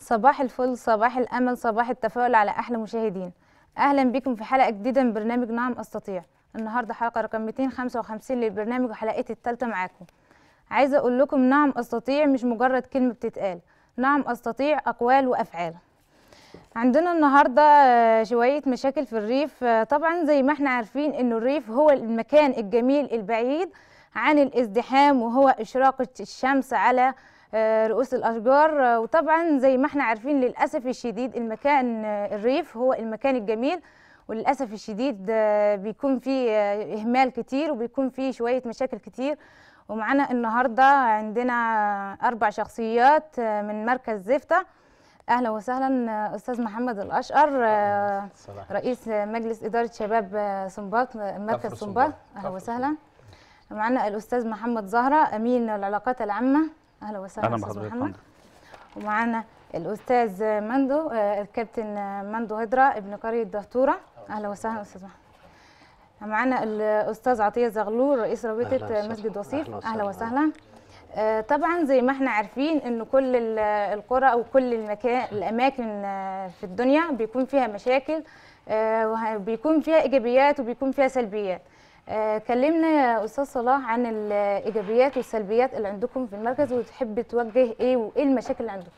صباح الفل صباح الامل صباح التفاؤل على احلى مشاهدين اهلا بكم في حلقه جديده من برنامج نعم استطيع النهارده حلقه رقم 255 للبرنامج وحلقتي الثالثه معاكم عايزه اقول لكم نعم استطيع مش مجرد كلمه بتتقال نعم استطيع اقوال وافعال عندنا النهارده آه، شويه مشاكل في الريف آه، طبعا زي ما احنا عارفين انه الريف هو المكان الجميل البعيد عن الازدحام وهو اشراقه الشمس على آه، رؤوس الاشجار آه، وطبعا زي ما احنا عارفين للاسف الشديد المكان آه، الريف هو المكان الجميل وللاسف الشديد آه، بيكون فيه آه، اهمال كتير وبيكون فيه شويه مشاكل كتير ومعانا النهارده عندنا اربع شخصيات آه، من مركز زفته اهلا وسهلا آه، استاذ محمد الاشقر آه، صباح رئيس مجلس اداره شباب آه، سنباط مركز كفر سنباط سنباط. اهلا كفر وسهلا معنا الاستاذ محمد زهره امين العلاقات العامه اهلا وسهلا اهلا استاذ بحضرتك محمد فندم. ومعانا الاستاذ مندو آه، الكابتن مندو هدرة ابن قريه دهتوره اهلا وسهلا استاذ محمد معانا الاستاذ عطيه زغلول رئيس أهلا رابطه وسهلا. مسجد وصيف أهلا اهلا وسهلا. وسهلا آه، طبعا زي ما احنا عارفين ان كل ال- القرى او كل المكان الاماكن آه، في الدنيا بيكون فيها مشاكل آه، وه- بيكون فيها ايجابيات وبيكون فيها سلبيات آه، كلمنا يا استاذ صلاح عن الايجابيات والسلبيات اللي عندكم في المركز وتحب توجه ايه وايه المشاكل اللي عندكم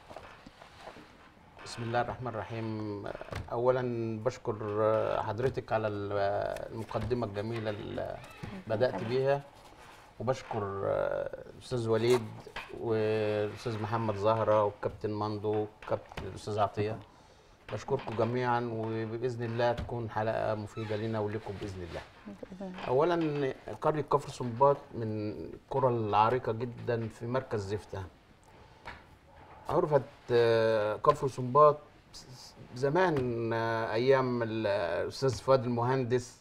بسم الله الرحمن الرحيم اولا بشكر حضرتك على المقدمه الجميله اللي بدات بيها وبشكر الاستاذ وليد والاستاذ محمد زهره والكابتن مندو والكابتن الاستاذ عطيه بشكركم جميعا وباذن الله تكون حلقه مفيده لنا ولكم باذن الله اولا قريه كفر سنباط من القرى العريقه جدا في مركز زفته عرفت آه، كفر سنباط زمان آه، ايام الاستاذ فؤاد المهندس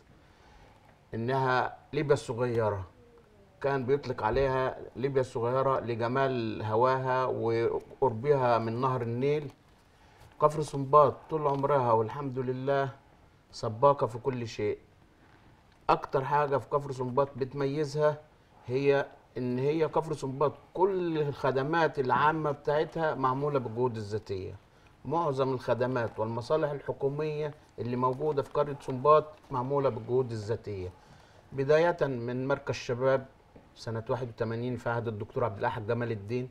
انها ليبيا الصغيره كان بيطلق عليها ليبيا الصغيره لجمال هواها وقربها من نهر النيل كفر سنباط طول عمرها والحمد لله سباقه في كل شيء اكتر حاجه في كفر سنباط بتميزها هي ان هي كفر سنباط كل الخدمات العامه بتاعتها معموله بالجهود الذاتيه معظم الخدمات والمصالح الحكوميه اللي موجوده في قريه سنباط معموله بالجهود الذاتيه بدايه من مركز شباب سنه 81 في عهد الدكتور عبد الاحد جمال الدين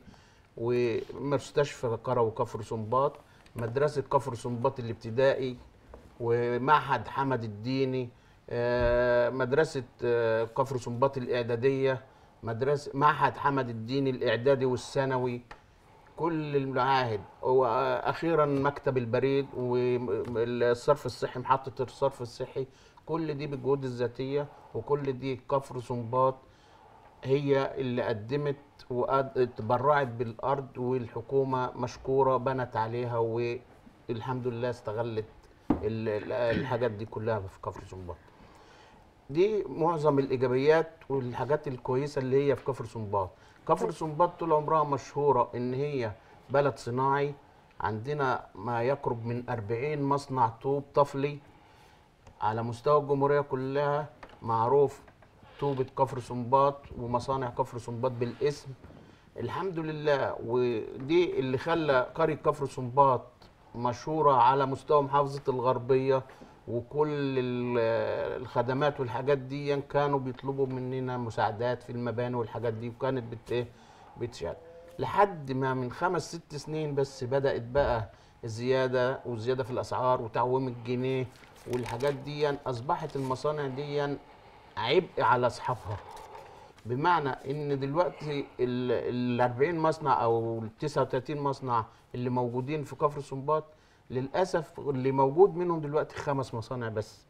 ومستشفى قرى وكفر سنباط مدرسه كفر سنباط الابتدائي ومعهد حمد الديني آه، مدرسة آه، كفر سنباط الإعدادية مدرسة معهد حمد الديني الإعدادي والثانوي كل المعاهد وأخيرا مكتب البريد والصرف الصحي محطة الصرف الصحي كل دي بالجهود الذاتية وكل دي كفر سنباط هي اللي قدمت وتبرعت بالارض والحكومه مشكوره بنت عليها والحمد لله استغلت ال- ال- الحاجات دي كلها في كفر سنباط دي معظم الايجابيات والحاجات الكويسه اللي هي في كفر سنباط كفر سنباط طول عمرها مشهوره ان هي بلد صناعي عندنا ما يقرب من 40 مصنع طوب طفلي على مستوى الجمهوريه كلها معروف طوبة كفر سنباط ومصانع كفر سنباط بالاسم الحمد لله ودي اللي خلى قرية كفر سنباط مشهورة على مستوى محافظة الغربية وكل ال- الخدمات والحاجات دي كانوا بيطلبوا مننا مساعدات في المباني والحاجات دي وكانت بت إيه؟ بتشال لحد ما من خمس ست سنين بس بدأت بقى الزيادة والزيادة في الأسعار وتعويم الجنيه والحاجات دي أصبحت المصانع دي عبء على أصحابها بمعنى ان دلوقتي ال 40 مصنع او ال 39 مصنع اللي موجودين في كفر سنباط للاسف اللي موجود منهم دلوقتي خمس مصانع بس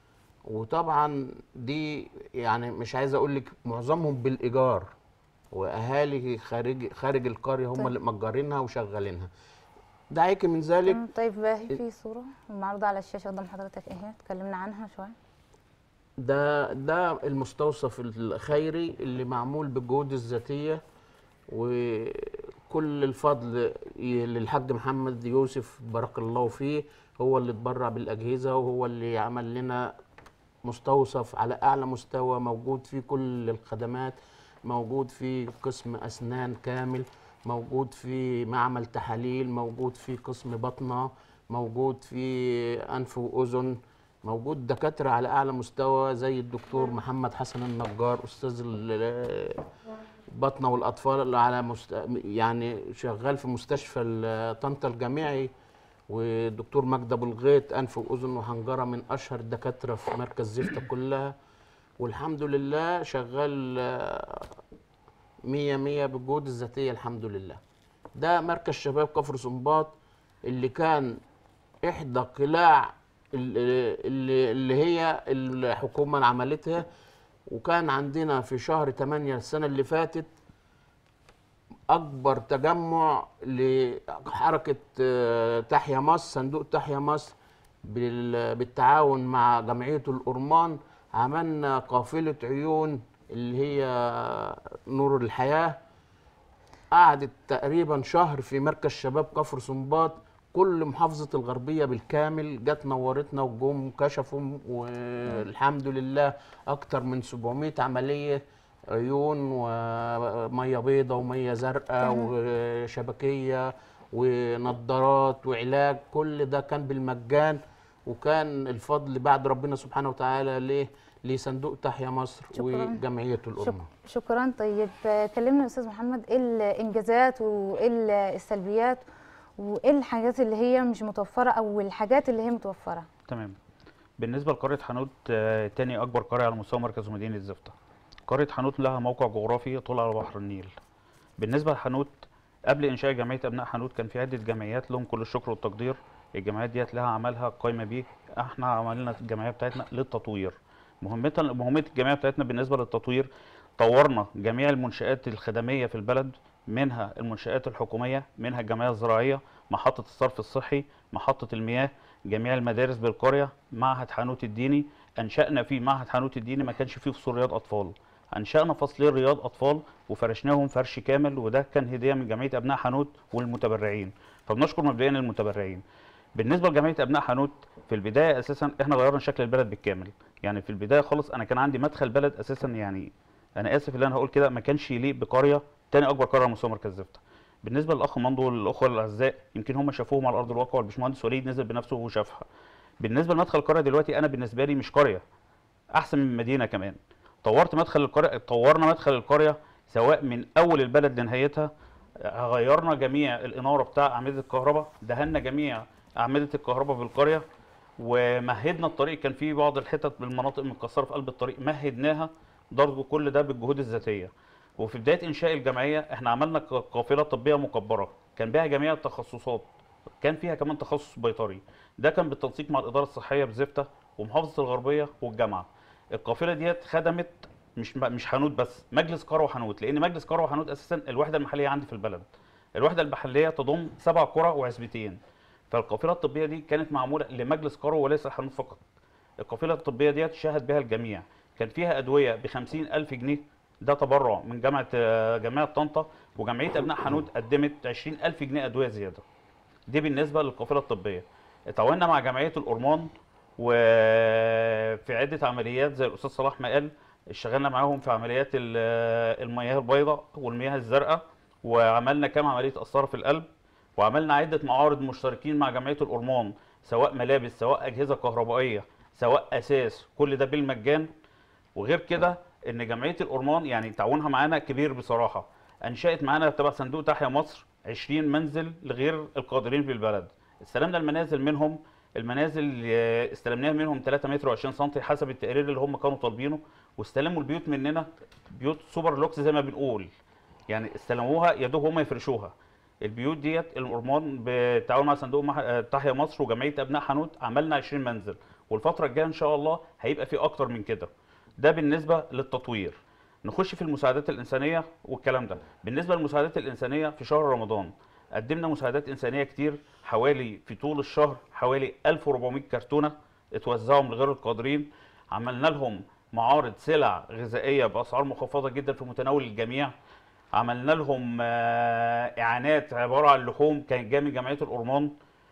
وطبعا دي يعني مش عايز اقول لك معظمهم بالايجار واهالي خارج خارج القريه هم طيب. اللي مأجرينها وشغالينها دعيك من ذلك مم، طيب هي في صوره معروضه على الشاشه قدام حضرتك اهي اتكلمنا عنها شويه ده ده المستوصف الخيري اللي معمول بالجهود الذاتيه وكل الفضل ي- للحاج محمد يوسف بارك الله فيه هو اللي اتبرع بالاجهزه وهو اللي عمل لنا مستوصف على اعلى مستوى موجود فيه كل الخدمات موجود فيه قسم اسنان كامل موجود في معمل تحاليل موجود في قسم بطنه موجود في انف واذن موجود دكاتره على اعلى مستوى زي الدكتور محمد حسن النجار استاذ ال- البطنه والاطفال اللي على مست... يعني شغال في مستشفى ال- طنطا الجامعي والدكتور مجدي ابو الغيط انف واذن وحنجره من اشهر الدكاتره في مركز زفته كلها والحمد لله شغال آه، مية مية بالجهود الذاتية الحمد لله ده مركز شباب كفر سنباط اللي كان إحدى قلاع ال- اللي, اللي هي الحكومة عملتها وكان عندنا في شهر 8 السنة اللي فاتت أكبر تجمع لحركة آه، تحيا مصر صندوق تحيا مصر بال- بالتعاون مع جمعية الأورمان عملنا قافلة عيون اللي هي نور الحياة قعدت تقريبا شهر في مركز شباب كفر سنباط كل محافظة الغربية بالكامل جت نورتنا وجم كشفوا والحمد لله أكتر من 700 عملية عيون ومية بيضة ومية زرقاء وشبكية ونظارات وعلاج كل ده كان بالمجان وكان الفضل بعد ربنا سبحانه وتعالى ليه لصندوق تحيا مصر شكراً. وجمعية شك... الأمة شكرا طيب آه، كلمنا يا استاذ محمد ايه الانجازات وايه ال- السلبيات وايه الحاجات اللي هي مش متوفره او الحاجات اللي هي متوفره تمام بالنسبه لقريه حانوت آه، تاني اكبر قريه على مستوى مركز مدينه زفته قريه حانوت لها موقع جغرافي طول على بحر النيل بالنسبه لحانوت قبل انشاء جمعيه ابناء حانوت كان في عده جمعيات لهم كل الشكر والتقدير الجمعيات ديت لها عملها قايمه بيه احنا عملنا الجمعيه بتاعتنا للتطوير مهمتنا مهمه الجمعيه بتاعتنا بالنسبه للتطوير طورنا جميع المنشآت الخدميه في البلد منها المنشآت الحكوميه منها الجمعيه الزراعيه محطه الصرف الصحي محطه المياه جميع المدارس بالقريه معهد حانوت الديني انشانا فيه معهد حانوت الديني ما كانش فيه فصول رياض اطفال انشانا فصلين رياض اطفال وفرشناهم فرش كامل وده كان هديه من جمعيه ابناء حانوت والمتبرعين فبنشكر مبدئيا المتبرعين بالنسبه لجمعيه ابناء حانوت في البدايه اساسا احنا غيرنا شكل البلد بالكامل يعني في البدايه خالص انا كان عندي مدخل بلد اساسا يعني انا اسف اللي انا هقول كده ما كانش يليق بقريه تاني اكبر قريه على مستوى مركز زفته بالنسبه للاخ مندو والاخوه الاعزاء يمكن هم شافوهم على ارض الواقع والباشمهندس وليد نزل بنفسه وشافها بالنسبه لمدخل القريه دلوقتي انا بالنسبه لي مش قريه احسن من مدينه كمان طورت مدخل القريه طورنا مدخل القريه سواء من اول البلد لنهايتها غيرنا جميع الاناره بتاع اعمده الكهرباء دهنا جميع اعمده الكهرباء في القريه ومهدنا الطريق كان في بعض الحتت بالمناطق المكسره في قلب الطريق مهدناها برضه كل ده بالجهود الذاتيه وفي بدايه انشاء الجمعيه احنا عملنا ق- قافله طبيه مكبره كان بها جميع التخصصات كان فيها كمان تخصص بيطري ده كان بالتنسيق مع الاداره الصحيه بزفته ومحافظه الغربيه والجامعه القافله ديت خدمت مش مش حانوت بس مجلس قرى وحانوت لان مجلس قرى وحانوت اساسا الوحده المحليه عندي في البلد الوحده المحليه تضم سبع قرى وعزبتين فالقافله الطبيه دي كانت معموله لمجلس قرى وليس حانوت فقط القافله الطبيه ديت شهد بها الجميع كان فيها ادويه ب ألف جنيه ده تبرع من جامعه آه، جامعه طنطا وجمعيه ابناء حانوت قدمت 20000 جنيه ادويه زياده دي بالنسبه للقافله الطبيه اتعاوننا مع جمعيه الأورمان وفي عده عمليات زي الاستاذ صلاح ما قال اشتغلنا معاهم في عمليات ال- المياه البيضاء والمياه الزرقاء وعملنا كام عمليه قسطره في القلب وعملنا عده معارض مشتركين مع جمعيه الأورمان سواء ملابس سواء اجهزه كهربائيه سواء اساس كل ده بالمجان وغير كده ان جمعيه الأورمان يعني تعاونها معانا كبير بصراحه انشات معانا تبع صندوق تحيا مصر 20 منزل لغير القادرين في البلد استلمنا المنازل منهم المنازل اللي استلمناها منهم 3 متر و20 سم حسب التقرير اللي هم كانوا طالبينه واستلموا البيوت مننا بيوت سوبر لوكس زي ما بنقول يعني استلموها يا دوب هم يفرشوها البيوت ديت الأورمان بالتعاون مع صندوق مح- تحيا مصر وجمعيه ابناء حانوت عملنا 20 منزل والفتره الجايه ان شاء الله هيبقى في اكتر من كده ده بالنسبه للتطوير نخش في المساعدات الانسانيه والكلام ده بالنسبه للمساعدات الانسانيه في شهر رمضان قدمنا مساعدات انسانيه كتير حوالي في طول الشهر حوالي 1400 كرتونه اتوزعوا من غير القادرين عملنا لهم معارض سلع غذائيه باسعار مخفضه جدا في متناول الجميع عملنا لهم آه، اعانات عباره عن لحوم كانت جايه من جمعيه الأورمان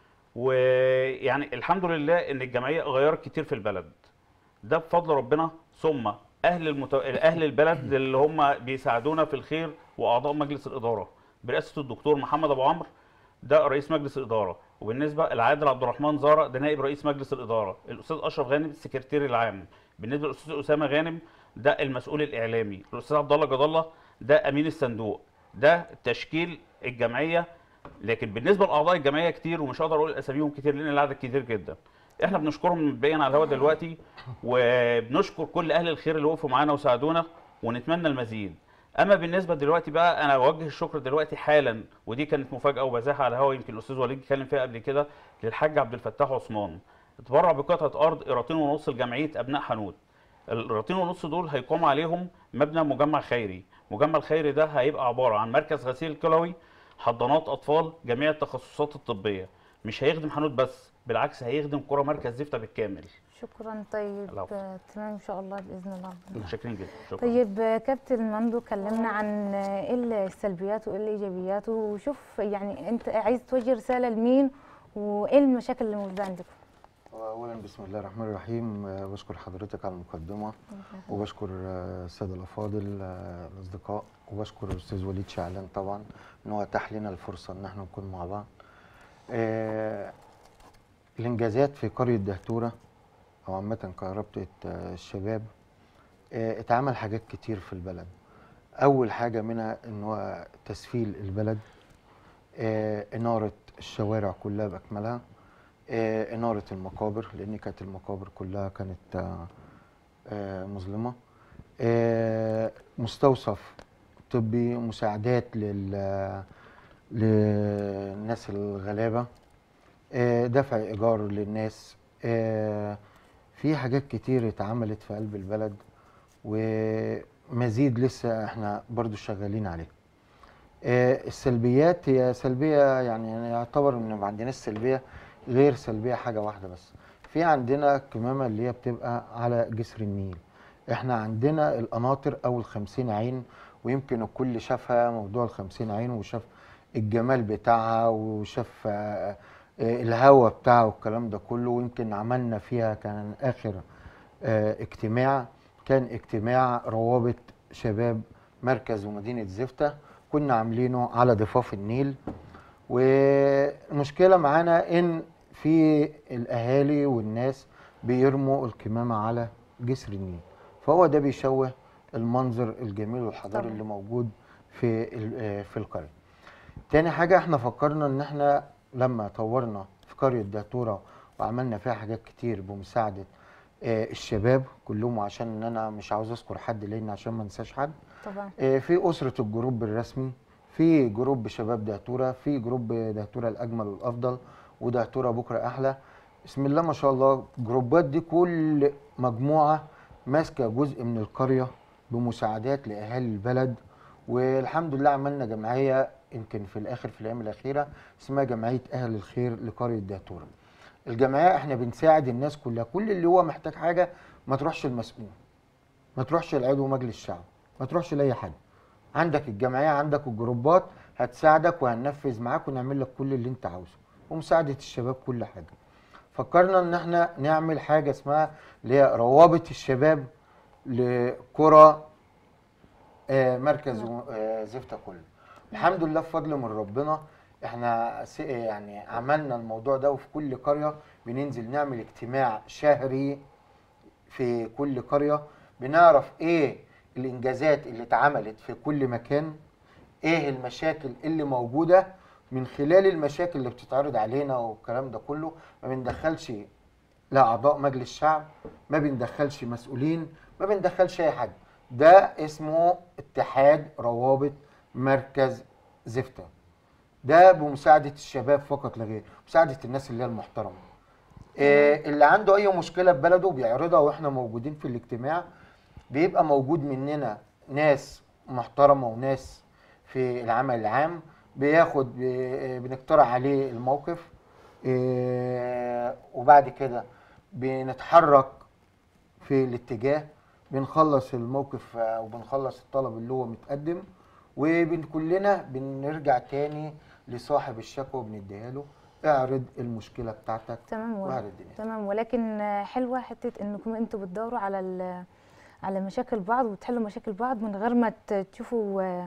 ويعني الحمد لله ان الجمعيه غيرت كتير في البلد ده بفضل ربنا ثم اهل المت... اهل البلد اللي هم بيساعدونا في الخير واعضاء مجلس الاداره برئاسه الدكتور محمد ابو عمرو ده رئيس مجلس الاداره وبالنسبه العادل عبد الرحمن زاره ده نائب رئيس مجلس الاداره الاستاذ اشرف غانم السكرتير العام بالنسبه للاستاذ اسامه غانم ده المسؤول الاعلامي الاستاذ عبد الله جد الله ده امين الصندوق ده تشكيل الجمعيه لكن بالنسبه لاعضاء الجمعيه كتير ومش هقدر اقول اساميهم كتير لان العدد كتير جدا احنا بنشكرهم مبدئيا على الهواء دلوقتي وبنشكر كل اهل الخير اللي وقفوا معانا وساعدونا ونتمنى المزيد اما بالنسبه دلوقتي بقى انا بوجه الشكر دلوقتي حالا ودي كانت مفاجاه وبزاحه على الهواء يمكن الاستاذ وليد اتكلم فيها قبل كده للحاج عبد الفتاح عثمان اتبرع بقطعه ارض قيراطين ونص لجمعيه ابناء حنوت القيراطين ونص دول هيقام عليهم مبنى مجمع خيري مجمع الخيري ده هيبقى عباره عن مركز غسيل كلوي حضانات اطفال جميع التخصصات الطبيه مش هيخدم حنوت بس بالعكس هيخدم قرى مركز زفته بالكامل شكرا طيب العفو. آه، تمام ان شاء الله باذن الله متشكرين جدا شكرا طيب آه، كابتن مندو كلمنا عن آه، ايه السلبيات وايه الايجابيات وشوف يعني انت عايز توجه رساله لمين وايه المشاكل اللي موجوده عندكم اولا بسم الله الرحمن الرحيم آه، بشكر حضرتك على المقدمه وبشكر آه، الساده الافاضل آه، الاصدقاء وبشكر الاستاذ وليد شعلان طبعا ان هو اتاح لنا الفرصه ان احنا نكون مع بعض آه، الانجازات في قريه دهتوره او عامه كرابطه آه، الشباب آه، اتعمل حاجات كتير في البلد اول حاجه منها ان هو تسفيل البلد آه، اناره الشوارع كلها باكملها آه، إنارة المقابر لأن كانت المقابر كلها كانت آه، آه، مظلمة آه، مستوصف طبي مساعدات لل للناس الغلابة آه، دفع إيجار للناس آه، في حاجات كتير اتعملت في قلب البلد ومزيد لسه احنا برضو شغالين عليه آه، السلبيات هي سلبية يعني يعتبر ان ما عندناش سلبية غير سلبية حاجة واحدة بس في عندنا كمامة اللي هي بتبقى على جسر النيل احنا عندنا القناطر او الخمسين عين ويمكن الكل شافها موضوع الخمسين عين وشاف الجمال بتاعها وشاف آه، آه، الهوا بتاعها والكلام ده كله ويمكن عملنا فيها كان اخر آه، اجتماع كان اجتماع روابط شباب مركز ومدينة زفتة كنا عاملينه على ضفاف النيل والمشكلة معانا ان في الاهالي والناس بيرموا الكمامة على جسر النيل فهو ده بيشوه المنظر الجميل والحضاري طبعاً. اللي موجود في ال- آه، في القرية تاني حاجة احنا فكرنا ان احنا لما طورنا في قرية دهتورة وعملنا فيها حاجات كتير بمساعدة آه، الشباب كلهم عشان ان انا مش عاوز اذكر حد لان عشان ما انساش حد طبعا آه، في اسره الجروب الرسمي في جروب شباب دهتوره في جروب دهتوره الاجمل والافضل ودهتوره بكره احلى بسم الله ما شاء الله الجروبات دي كل مجموعه ماسكه جزء من القريه بمساعدات لاهالي البلد والحمد لله عملنا جمعيه يمكن في الاخر في الايام الاخيره اسمها جمعيه اهل الخير لقريه دهتوره الجمعيه احنا بنساعد الناس كلها كل اللي هو محتاج حاجه ما تروحش المسؤول ما تروحش لعضو مجلس الشعب ما تروحش لاي حد عندك الجمعيه عندك الجروبات هتساعدك وهننفذ معاك ونعمل لك كل اللي انت عاوزه ومساعده الشباب كل حاجه فكرنا ان احنا نعمل حاجه اسمها اللي هي روابط الشباب لقرى آه، مركز و- آه، زفته كله الحمد لله بفضل من ربنا احنا س- يعني عملنا الموضوع ده وفي كل قريه بننزل نعمل اجتماع شهري في كل قرية بنعرف ايه الانجازات اللي اتعملت في كل مكان ايه المشاكل اللي موجودة من خلال المشاكل اللي بتتعرض علينا والكلام ده كله ما بندخلش لا اعضاء مجلس شعب ما بندخلش مسؤولين ما بندخلش اي حد ده اسمه اتحاد روابط مركز زفتة ده بمساعدة الشباب فقط لا غير مساعدة الناس اللي هي المحترمة إيه اللي عنده اي مشكله في بلده بيعرضها واحنا موجودين في الاجتماع بيبقى موجود مننا ناس محترمه وناس في العمل العام بياخد بي- بنقترح عليه الموقف إيه وبعد كده بنتحرك في الاتجاه بنخلص الموقف آه، وبنخلص الطلب اللي هو متقدم وكلنا بنرجع تاني لصاحب الشكوى وبنديها له اعرض المشكله بتاعتك تمام واعرض و... الدنيا تمام ولكن آه، حلوه حته انكم انتوا بتدوروا على ال... على مشاكل بعض وتحلوا مشاكل بعض من غير ما ت- تشوفوا آه،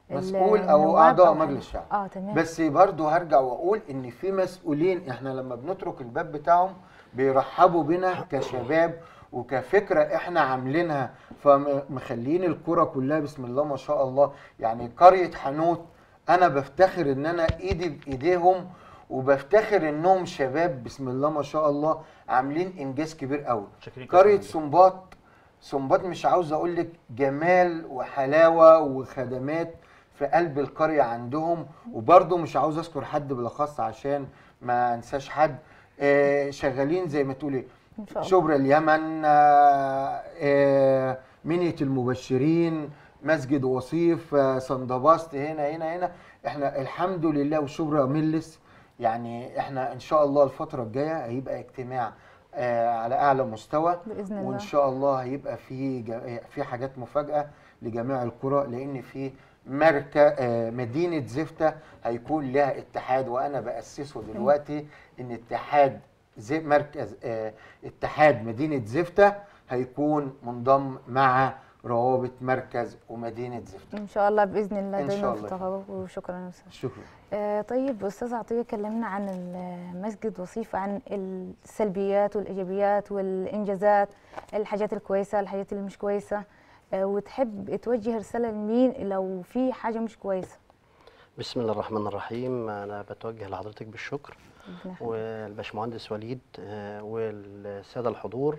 مسؤول او النواب اعضاء أو مجلس حاجة. الشعب اه تمام بس برضو هرجع واقول ان في مسؤولين احنا لما بنترك الباب بتاعهم بيرحبوا بنا كشباب وكفكره احنا عاملينها فمخلين الكره كلها بسم الله ما شاء الله يعني قريه حنوت انا بفتخر ان انا ايدي بايديهم وبفتخر انهم شباب بسم الله ما شاء الله عاملين انجاز كبير قوي شاكرين قريه جداً. سنباط سنباط مش عاوز اقول لك جمال وحلاوه وخدمات في قلب القريه عندهم وبرضه مش عاوز اذكر حد بالاخص عشان ما انساش حد آه شغالين زي ما تقولي ان شاء الله شبرا اليمن آه آه منية المبشرين مسجد وصيف آه صندباست هنا هنا هنا احنا الحمد لله وشبرا ملس يعني احنا ان شاء الله الفتره الجايه هيبقى اجتماع آه على اعلى مستوى باذن وان الله شاء الله هيبقى في جا- في حاجات مفاجاه لجميع القرى لان في مركز مدينه زفته هيكون لها اتحاد وانا باسسه دلوقتي ان اتحاد زي مركز آه، اتحاد مدينه زفته هيكون منضم مع روابط مركز ومدينه زفته ان شاء الله باذن الله إن دايما شاء في الله. تقارب وشكرا يا استاذ شكرا آه طيب استاذ عطيه كلمنا عن المسجد وصيف عن السلبيات والايجابيات والانجازات الحاجات الكويسه الحاجات اللي مش كويسه آه وتحب توجه رساله لمين لو في حاجه مش كويسه بسم الله الرحمن الرحيم انا بتوجه لحضرتك بالشكر ربنا يخليك. والباشمهندس وليد آه، والساده الحضور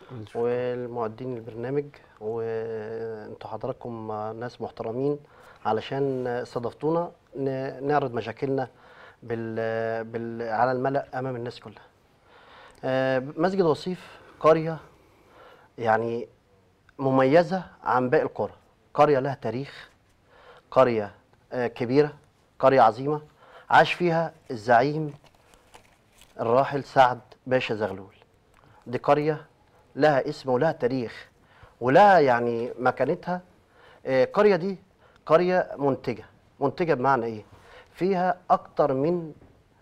والمعدين البرنامج وانتوا حضراتكم ناس محترمين علشان استضفتونا ن- نعرض مشاكلنا بال بال على الملأ امام الناس كلها. آه، مسجد وصيف قريه يعني مميزه عن باقي القرى، قريه لها تاريخ قريه آه، كبيره، قريه عظيمه عاش فيها الزعيم الراحل سعد باشا زغلول. دي قريه لها اسم ولها تاريخ ولها يعني مكانتها آه، القريه دي قريه منتجه منتجه بمعنى ايه فيها اكتر من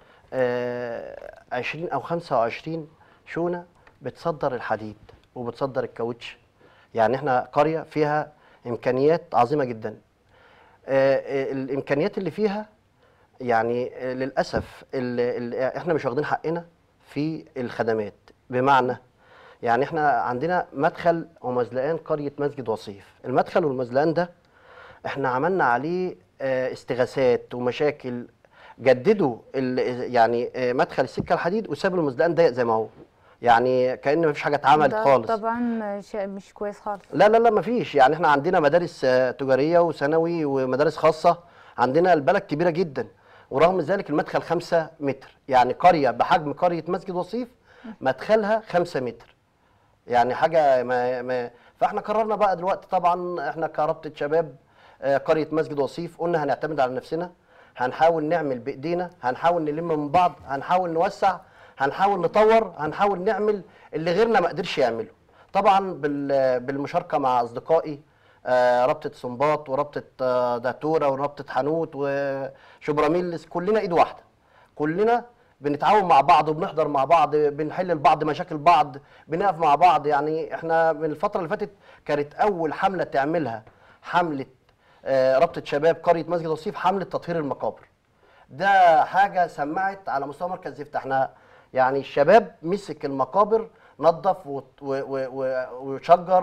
آه، 20 او 25 شونه بتصدر الحديد وبتصدر الكاوتش يعني احنا قريه فيها امكانيات عظيمه جدا آه، آه، الامكانيات اللي فيها يعني آه، للاسف ال ال احنا مش واخدين حقنا في الخدمات بمعنى يعني احنا عندنا مدخل ومزلقان قريه مسجد وصيف المدخل والمزلقان ده احنا عملنا عليه آه، استغاثات ومشاكل جددوا ال- يعني آه، مدخل السكه الحديد وسابوا المزلقان ضيق زي ما هو يعني كان مفيش حاجه اتعملت ده خالص طبعا شيء مش كويس خالص لا لا لا مفيش يعني احنا عندنا مدارس آه، تجاريه وثانوي ومدارس خاصه عندنا البلد كبيره جدا ورغم ذلك المدخل خمسة متر يعني قريه بحجم قريه مسجد وصيف مدخلها خمسة متر يعني حاجه ما, ما فاحنا قررنا بقى دلوقتي طبعا احنا كرابطه شباب آه، قريه مسجد وصيف قلنا هنعتمد على نفسنا هنحاول نعمل بايدينا هنحاول نلم من بعض هنحاول نوسع هنحاول نطور هنحاول نعمل اللي غيرنا ما قدرش يعمله طبعا بال- بالمشاركه مع اصدقائي آه، رابطه سنباط ورابطه آه، دهتوره ورابطه حانوت وشبراميلس كلنا ايد واحده كلنا بنتعاون مع بعض وبنحضر مع بعض بنحل لبعض مشاكل بعض بنقف مع بعض يعني احنا من الفتره اللي فاتت كانت اول حمله تعملها حمله آه، رابطه شباب قريه مسجد وصيف حمله تطهير المقابر ده حاجه سمعت على مستوى مركز زفت احنا يعني الشباب مسك المقابر نظف وت- و- و- و- وشجر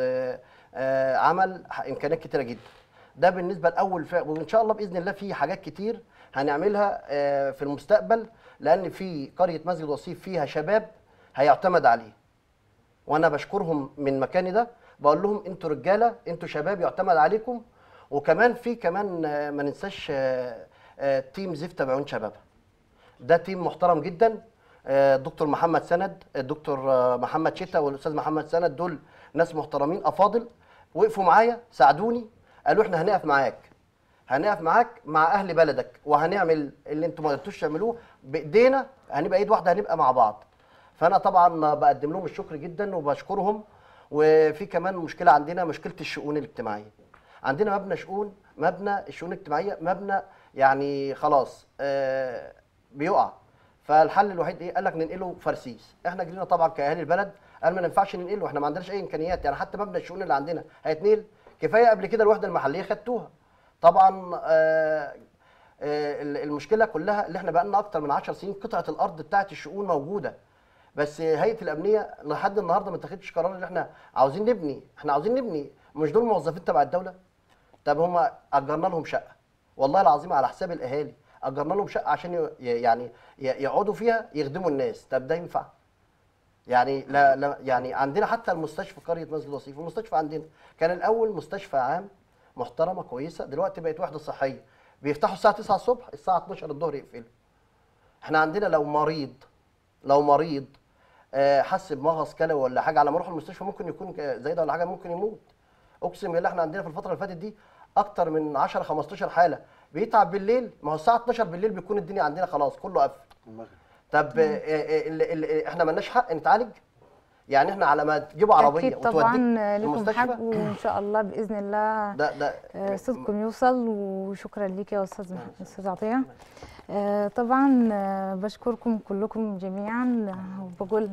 وعمل امكانيات كتيره جدا ده بالنسبه لاول فئه وان شاء الله باذن الله في حاجات كتير هنعملها آه، في المستقبل لان في قريه مسجد وصيف فيها شباب هيعتمد عليه وانا بشكرهم من مكاني ده بقول لهم انتوا رجاله انتوا شباب يعتمد عليكم وكمان في كمان آه، ما ننساش آه، آه، تيم زفت بعيون شبابها ده تيم محترم جدا آه، الدكتور محمد سند الدكتور آه، محمد شتا والاستاذ محمد سند دول ناس محترمين افاضل وقفوا معايا ساعدوني قالوا احنا هنقف معاك هنقف معاك مع اهل بلدك وهنعمل اللي انتم ما قدرتوش تعملوه بايدينا هنبقى ايد واحده هنبقى مع بعض فانا طبعا بقدم لهم الشكر جدا وبشكرهم وفي كمان مشكله عندنا مشكله الشؤون الاجتماعيه عندنا مبنى شؤون مبنى الشؤون الاجتماعيه مبنى يعني خلاص آه بيقع فالحل الوحيد ايه قال لك ننقله فرسيس احنا جرينا طبعا كاهالي البلد قال ما ينفعش ننقله احنا ما عندناش اي امكانيات يعني حتى مبنى الشؤون اللي عندنا هيتنقل كفايه قبل كده الوحده المحليه خدتوها طبعا آه، آه، ال- المشكله كلها اللي احنا بقالنا اكتر من 10 سنين قطعه الارض بتاعت الشؤون موجوده بس هيئه الامنيه لحد النهارده ما اتخذتش قرار ان احنا عاوزين نبني احنا عاوزين نبني مش دول موظفين تبع الدوله طب هم اجرنا لهم شقه والله العظيم على حساب الاهالي اجرنا لهم شقه عشان ي- يعني ي- يقعدوا فيها يخدموا الناس طب ده ينفع يعني لا, لا يعني عندنا حتى المستشفى قريه مسجد وصيف المستشفى عندنا كان الاول مستشفى عام محترمه كويسه دلوقتي بقت وحده صحيه بيفتحوا الساعه 9 الصبح الساعه 12 الظهر يقفلوا احنا عندنا لو مريض لو مريض آه، حس بمغص كلوي ولا حاجه على ما يروح المستشفى ممكن يكون ك- زي ده ولا حاجه ممكن يموت اقسم بالله احنا عندنا في الفتره اللي فاتت دي اكتر من 10 15 حاله بيتعب بالليل ما هو الساعه 12 بالليل بيكون الدنيا عندنا خلاص كله قفل طب آه، آه، ال- ال- احنا مالناش حق نتعالج يعني احنا على ما تجيبوا عربيه اكيد طبعا وتوديك لكم المستشفى حق وان شاء الله باذن الله ده ده آه، صوتكم يوصل وشكرا ليك يا استاذ مح- استاذ عطيه آه، طبعا آه، بشكركم كلكم جميعا آه، وبقول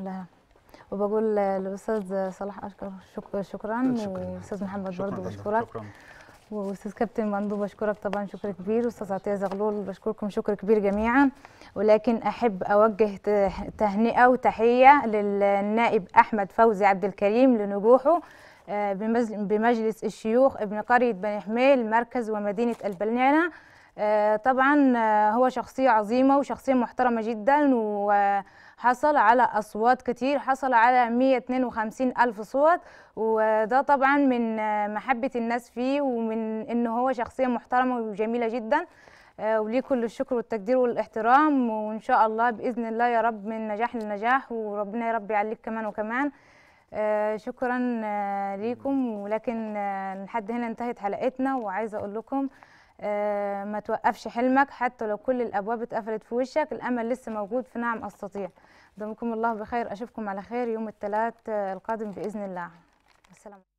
وبقول للاستاذ صلاح اشكر شك- شكرا واستاذ محمد شكرا برضه جزيلا. بشكرك شكرا واستاذ كابتن مندو بشكرك طبعا شكر كبير واستاذ عطيه زغلول بشكركم شكر كبير جميعا ولكن احب اوجه ت- تهنئه وتحيه للنائب احمد فوزي عبد الكريم لنجوحه آه، بمز- بمجلس الشيوخ ابن قريه بني حميل مركز ومدينه البلنانه آه، طبعا آه، هو شخصيه عظيمه وشخصيه محترمه جدا وحصل على اصوات كتير حصل على 152 الف صوت وده طبعا من آه، محبه الناس فيه ومن انه هو شخصيه محترمه وجميله جدا آه، وليه كل الشكر والتقدير والاحترام وان شاء الله باذن الله يا رب من نجاح لنجاح وربنا يا رب يعليك كمان وكمان آه، شكرا آه، ليكم ولكن آه، لحد هنا انتهت حلقتنا وعايزه اقول لكم آه، ما توقفش حلمك حتى لو كل الابواب اتقفلت في وشك الامل لسه موجود في نعم استطيع دمكم الله بخير اشوفكم على خير يوم الثلاث القادم باذن الله السلام